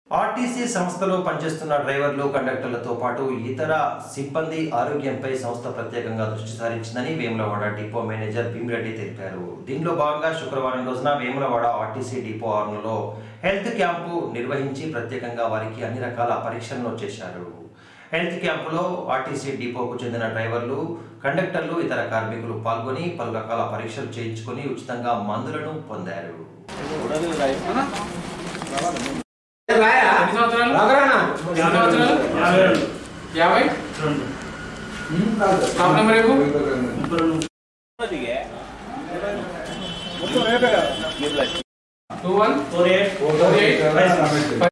RTC సంస్థలో పనిచేస్తున్న డ్రైవర్లు కండక్టర్లతో పాటు ఇతర సిబ్బంది ఆరోగ్యంపై సంస్థ ప్రత్యేకంగా దృష్టి సారించిందని వేములవాడ డిపో మేనేజర్ భీమిరెడ్డి తెలిపారు దీనిలో భాగంగా శుక్రవారం రోజున వేములవాడ ఆర్టీసీ డిపో ఆరులో హెల్త్ క్యాంపు నిర్వహించి ప్రత్యేకంగా వారికి అన్ని రకాల పరీక్షలను చేశారు హెల్త్ క్యాంపులో ఆర్టీసీ డిపోకు చెందిన డ్రైవర్లు కండక్టర్లు ఇతర కార్మికులు పాల్గొని పలు రకాల పరీక్షలు చేయించుకొని ఉచితంగా మందులను పొందారు ఎన్ని సంవత్సరాలు ఎన్ని సంవత్సరాలు యాభై స్టాప్ నెంబర్ ఏమో two one four eight five